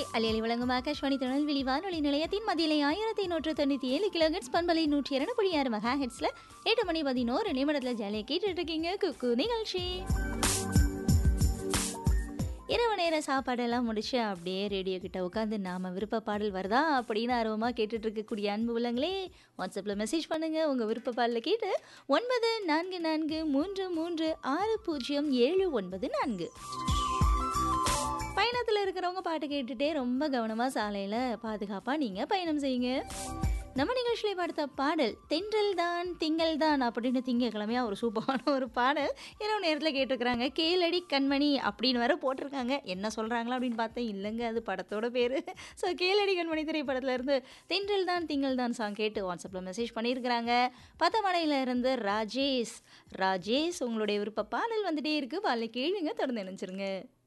அலியலி வழங்கும் ஆகாஷ்வாணி திருநெல்வேலி வானொலி நிலையத்தின் மதியிலை ஆயிரத்தி நூற்று தொண்ணூற்றி ஏழு கிலோஹெட்ஸ் பண்பலை நூற்றி இரண்டு புள்ளி ஆறு மெகா ஹெட்ஸில் எட்டு மணி பதினோரு நிமிடத்தில் ஜாலியாக கேட்டுட்டு இருக்கீங்க குக்கு நிகழ்ச்சி இரவு நேர சாப்பாடெல்லாம் முடிச்சு அப்படியே ரேடியோ கிட்ட உட்காந்து நாம விருப்ப பாடல் வருதா அப்படின்னு ஆர்வமாக கேட்டுட்டு இருக்கக்கூடிய அன்பு உள்ளங்களே வாட்ஸ்அப்பில் மெசேஜ் பண்ணுங்க உங்கள் விருப்ப பாடலை கேட்டு ஒன்பது நான்கு நான்கு மூன்று மூன்று ஆறு பூஜ்ஜியம் ஏழு ஒன்பது நான்கு பயணத்தில் இருக்கிறவங்க பாட்டு கேட்டுட்டே ரொம்ப கவனமாக சாலையில் பாதுகாப்பாக நீங்கள் பயணம் செய்யுங்க நம்ம நிகழ்ச்சியில் பார்த்த பாடல் தென்றல் தான் திங்கள் தான் அப்படின்னு திங்கக்கிழமையாக ஒரு சூப்பரான ஒரு பாடல் இரவு நேரத்தில் கேட்டிருக்கிறாங்க கேளடி கண்மணி அப்படின்னு வர போட்டிருக்காங்க என்ன சொல்கிறாங்களா அப்படின்னு பார்த்தேன் இல்லைங்க அது படத்தோட பேர் ஸோ கேளடி கண்மணி திரைப்படத்துல இருந்து தென்றல் தான் திங்கள் தான் சாங் கேட்டு வாட்ஸ்அப்பில் மெசேஜ் பண்ணியிருக்கிறாங்க பத்தமடையில இருந்து ராஜேஷ் ராஜேஷ் உங்களுடைய விருப்ப பாடல் வந்துட்டே இருக்குது பாடலை கேளுங்க தொடர்ந்து நினைச்சிருங்க